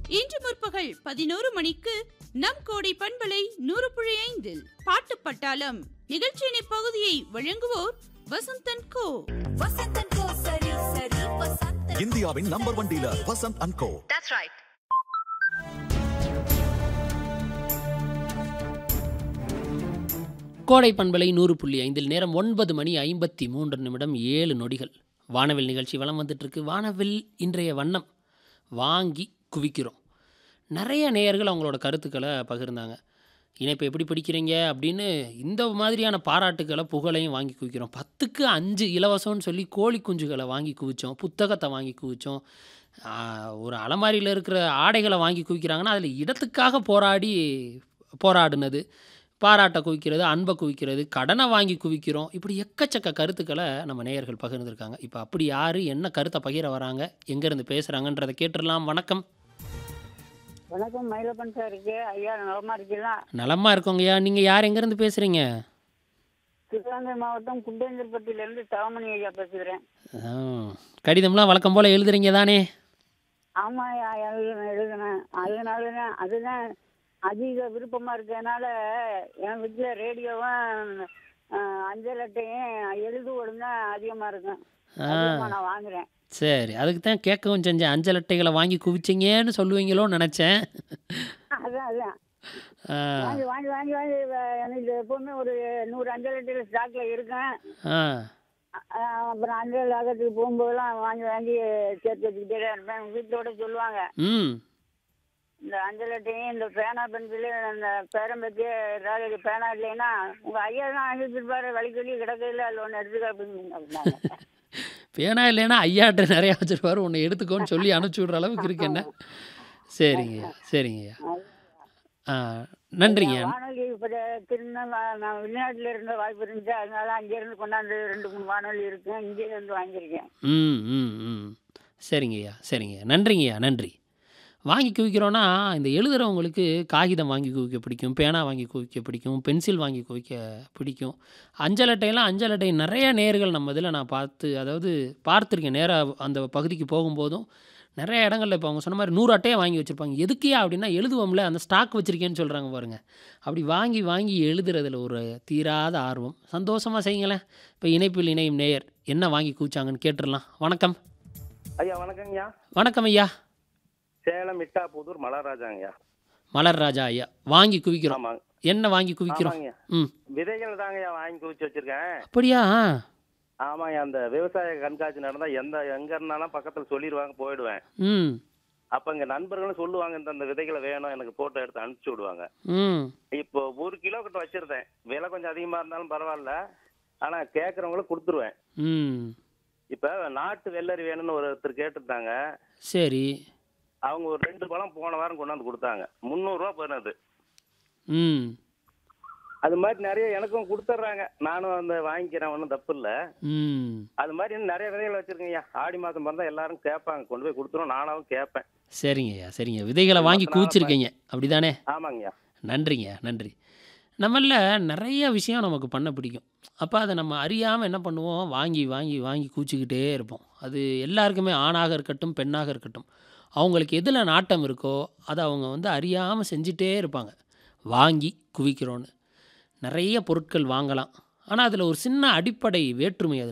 இன்று முற்பகல் பதினோரு மணிக்கு நம் கோடி பண்பலை நூறு புள்ளி ஐந்தில் பாட்டு பட்டாளம் நிகழ்ச்சியின் இப்பகுதியை வழங்குவோர் வசந்தன் கோ வசந்தன் கோ சரி சரி வசந்தன் இந்தியாவின் number one dealer Vasanth and co That's right. கோடை பண்பலை நூறு புள்ளி ஐந்தில் நேரம் ஒன்பது மணி ஐம்பத்தி மூன்று நிமிடம் ஏழு நொடிகள் வானவில் நிகழ்ச்சி வலம் வந்துட்டுருக்கு வானவில் இன்றைய வண்ணம் வாங்கி குவிக்கிறோம் நிறைய நேயர்கள் அவங்களோட கருத்துக்களை பகிர்ந்தாங்க இணைப்பை எப்படி பிடிக்கிறீங்க அப்படின்னு இந்த மாதிரியான பாராட்டுக்களை புகழையும் வாங்கி குவிக்கிறோம் பத்துக்கு அஞ்சு இலவசம்னு சொல்லி கோழி குஞ்சுகளை வாங்கி குவிச்சோம் புத்தகத்தை வாங்கி குவிச்சோம் ஆஹ், ஒரு அலமாரியில் இருக்கிற ஆடைகளை வாங்கி குவிக்கிறாங்கன்னா அதில் இடத்துக்காக போராடி போராடினது பாராட்டை குவிக்கிறது அன்பை குவிக்கிறது கடனை வாங்கி குவிக்கிறோம் இப்படி எக்கச்சக்க கருத்துக்களை நம்ம நேயர்கள் பகிர்ந்துருக்காங்க இப்போ அப்படி யார் என்ன கருத்தை பகிர வராங்க எங்கேருந்து பேசுகிறாங்கன்றதை கேட்டுடலாம் வணக்கம் வணக்கம் மயிலப்பன் சார் இருக்கு ஐயா நலமா இருக்கீங்களா நலமாக இருக்கோங்கய்யா நீங்கள் யார் எங்கேருந்து பேசுகிறீங்க சிவகங்கை மாவட்டம் குண்டேந்தர்பட்டியில இருந்து தவமணி ஐயா பேசுகிறேன் கடிதம்லாம் வழக்கம் போல் எழுதுறீங்க தானே ஆமா ஐயா எழுதுனேன் எழுதுனேன் அதனால தான் அதுதான் அதிக விருப்பமா இருக்கனால என் வீட்டுல ரேடியோவும் அஹ், அஞ்சல் அட்டையும் எழுதுவோடும் தான் அதிகமா இருக்கும் ஆ அதிகமா நான் வாங்குறேன் சரி அதுக்கு தான் கேட்கவும் செஞ்சேன் அஞ்சல் அட்டைகளை வாங்கி குவிச்சிங்கன்னு சொல்லுவீங்களோன்னு நினச்சேன் அதான் அதான் ஆ வாங்கி வாங்கி வாங்கி வாங்கி வ- எனக்கு எப்பவுமே ஒரு நூறு அஞ்சல் அட்டையில ஸ்டாக்ல இருக்கேன் ஆ அஹ், அப்புறம் அஞ்சல் ஆகத்துக்கு போகும்போதெல்லாம் வாங்கி வாங்கி சேர்த்து வச்சுக்கிட்டே தான் இருப்பேன் வீட்டோட சொல்லுவாங்க ம் இந்த அஞ்சல் அட்டையும் இந்த பேனா பென்சிலு அந்த பேரம்பத்தி ஏதாவது பேனா இல்லைன்னா உங்க ஐயா தான் அனுப்பிச்சிருப்பாரு வலிக்கு வலி கிடக்கையில் அதில் ஒன்று எடுத்துக்க அப்படின்னு அப்படின்னாங்க. பேனா இல்லைன்னா ஐயாட்ட நிறையா வச்சிருப்பாரு உன்னை எடுத்துக்கோன்னு சொல்லி அனுப்பிச்சி விட்ற அளவுக்கு இருக்கு என்ன சரிங்கய்யா சரிங்கய்யா ஆ நன்றிங்க வானொலி இப்போ திரும்ப நான் வெளிநாட்டில் இருந்த வாய்ப்பு இருந்துச்சு அதனால அங்கேருந்து கொண்டாந்து ரெண்டு மூணு வானொலி இருக்கு இங்கேயே வந்து வாங்கியிருக்கேன் ம் ம் ம் சரிங்கய்யா சரிங்கய்யா நன்றிங்கய்யா நன்றி வாங்கி குவிக்கிறோன்னா இந்த எழுதுகிறவங்களுக்கு காகிதம் வாங்கி குவிக்க பிடிக்கும் பேனா வாங்கி குவிக்க பிடிக்கும் பென்சில் வாங்கி குவிக்க பிடிக்கும் அஞ்சல் அட்டையெல்லாம் அஞ்சல் அட்டை நிறைய நேர்கள் நம்ம இதில் நான் பார்த்து அதாவது பார்த்துருக்கேன் நேராக அந்த பகுதிக்கு போகும்போதும் நிறைய இடங்கள்ல இப்போ அவங்க சொன்ன மாதிரி நூறு அட்டையை வாங்கி வச்சுருப்பாங்க எதுக்கியா அப்படின்னா எழுதுவோம்ல அந்த ஸ்டாக் வச்சுருக்கேன்னு சொல்கிறாங்க பாருங்க அப்படி வாங்கி வாங்கி எழுதுறதுல ஒரு தீராத ஆர்வம் சந்தோஷமாக செய்யுங்களேன் இப்போ இணைப்பில் இணையும் நேயர் என்ன வாங்கி குவிச்சாங்கன்னு கேட்டுடலாம் வணக்கம் ஐயா வணக்கங்கய்யா வணக்கம் ஐயா சேலம் மிட்டாபுதூர் மலர்ராஜாங்கய்யா மலர் ராஜா ஐயா வாங்கி குவிக்கிறோம் ஆமாங்க என்ன வாங்கி குவிக்கிறோம் ஆமாங்கய்யா ம் விதைகள் தாங்கய்யா வாங்கி குவிச்சு வச்சிருக்கேன் அப்படியா ஆமாங்க அந்த விவசாய கண்காட்சி நடந்தா எந்த எங்க இருந்தாலும் பக்கத்துல சொல்லிடுவாங்க போயிடுவேன் ம் அப்ப இங்க நண்பர்களும் சொல்லுவாங்க இந்த இந்த விதைகளை வேணும் எனக்கு போட்டோ எடுத்து அனுப்பிச்சு விடுவாங்க ம் இப்போ ஒரு கிலோ கிட்ட வச்சிருந்தேன் விலை கொஞ்சம் அதிகமா இருந்தாலும் பரவாயில்ல ஆனா கேட்கறவங்களுக்கு கொடுத்துருவேன் ம் இப்ப நாட்டு வெள்ளரி வேணும்னு ஒருத்தர் கேட்டிருந்தாங்க சரி அவங்க ஒரு ரெண்டு பழம் போன வாரம் கொண்டாந்து கொடுத்தாங்க முந்நூறுரூவா போனது ம் அது மாதிரி நிறைய எனக்கும் கொடுத்துட்றாங்க நானும் அந்த வாங்கிக்கிறேன் ஒன்றும் தப்பு இல்லை ம் அது மாதிரி இன்னும் நிறைய விதைகள் வச்சிருக்கீங்க ஆடி மாதம் பிறந்தா எல்லாரும் கேட்பாங்க கொண்டு போய் கொடுத்துரும் நானாவும் கேட்பேன் சரிங்க ஐயா சரிங்க விதைகளை வாங்கி மத்த நாள குவிச்சிருக்கீங்க அப்படிதானே ஆமாங்கய்யா நன்றிங்க நன்றி நம்மள நிறைய விஷயம் நமக்கு பண்ண பிடிக்கும் அப்போ அதை நம்ம அறியாமல் என்ன பண்ணுவோம் வாங்கி வாங்கி வாங்கி கூச்சிக்கிட்டே இருப்போம் அது எல்லாருக்குமே ஆணாக இருக்கட்டும் பெண்ணாக இருக்கட்டும் அவங்களுக்கு எதில் நாட்டம் இருக்கோ அதை அவங்க வந்து அறியாமல் செஞ்சிட்டே இருப்பாங்க வாங்கி குவிக்கிறோன்னு நிறைய பொருட்கள் வாங்கலாம் ஆனால் அதில் ஒரு சின்ன அடிப்படை வேற்றுமை அது